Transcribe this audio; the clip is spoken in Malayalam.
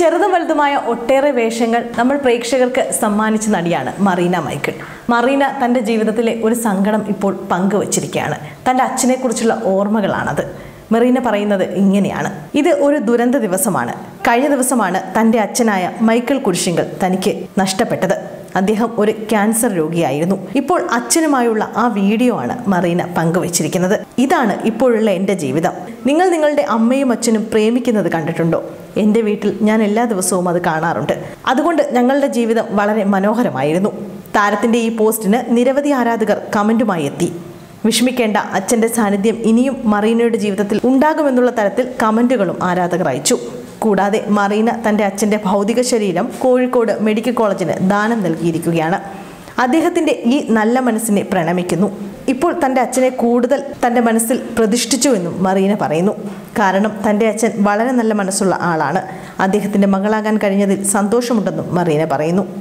ചെറുതും വലുതുമായ ഒട്ടേറെ വേഷങ്ങൾ നമ്മൾ പ്രേക്ഷകർക്ക് സമ്മാനിച്ച നടിയാണ് മറീന മൈക്കിൾ മറീന തൻ്റെ ജീവിതത്തിലെ ഒരു സങ്കടം ഇപ്പോൾ പങ്കുവച്ചിരിക്കുകയാണ് തൻ്റെ അച്ഛനെക്കുറിച്ചുള്ള ഓർമ്മകളാണത് മെറീന പറയുന്നത് ഇങ്ങനെയാണ് ഇത് ഒരു ദുരന്ത ദിവസമാണ് കഴിഞ്ഞ ദിവസമാണ് തൻ്റെ അച്ഛനായ മൈക്കിൾ കുരിശിങ്കൽ തനിക്ക് നഷ്ടപ്പെട്ടത് അദ്ദേഹം ഒരു ക്യാൻസർ രോഗിയായിരുന്നു ഇപ്പോൾ അച്ഛനുമായുള്ള ആ വീഡിയോ ആണ് മറീന പങ്കുവച്ചിരിക്കുന്നത് ഇതാണ് ഇപ്പോഴുള്ള എൻ്റെ ജീവിതം നിങ്ങൾ നിങ്ങളുടെ അമ്മയും അച്ഛനും പ്രേമിക്കുന്നത് കണ്ടിട്ടുണ്ടോ എൻ്റെ വീട്ടിൽ ഞാൻ എല്ലാ ദിവസവും അത് കാണാറുണ്ട് അതുകൊണ്ട് ഞങ്ങളുടെ ജീവിതം വളരെ മനോഹരമായിരുന്നു താരത്തിൻ്റെ ഈ പോസ്റ്റിന് നിരവധി ആരാധകർ കമൻറ്റുമായി എത്തി വിഷമിക്കേണ്ട അച്ഛൻ്റെ സാന്നിധ്യം ഇനിയും മറീനയുടെ ജീവിതത്തിൽ ഉണ്ടാകുമെന്നുള്ള തരത്തിൽ കമൻറ്റുകളും ആരാധകർ അയച്ചു കൂടാതെ മറീന തൻ്റെ അച്ഛൻ്റെ ഭൗതിക ശരീരം കോഴിക്കോട് മെഡിക്കൽ കോളേജിന് ദാനം നൽകിയിരിക്കുകയാണ് അദ്ദേഹത്തിൻ്റെ ഈ നല്ല മനസ്സിനെ പ്രണമിക്കുന്നു ഇപ്പോൾ തൻ്റെ അച്ഛനെ കൂടുതൽ തൻ്റെ മനസ്സിൽ പ്രതിഷ്ഠിച്ചുവെന്നും മറീന പറയുന്നു കാരണം തൻ്റെ അച്ഛൻ വളരെ നല്ല മനസ്സുള്ള ആളാണ് അദ്ദേഹത്തിൻ്റെ മകളാകാൻ കഴിഞ്ഞതിൽ സന്തോഷമുണ്ടെന്നും മറീന പറയുന്നു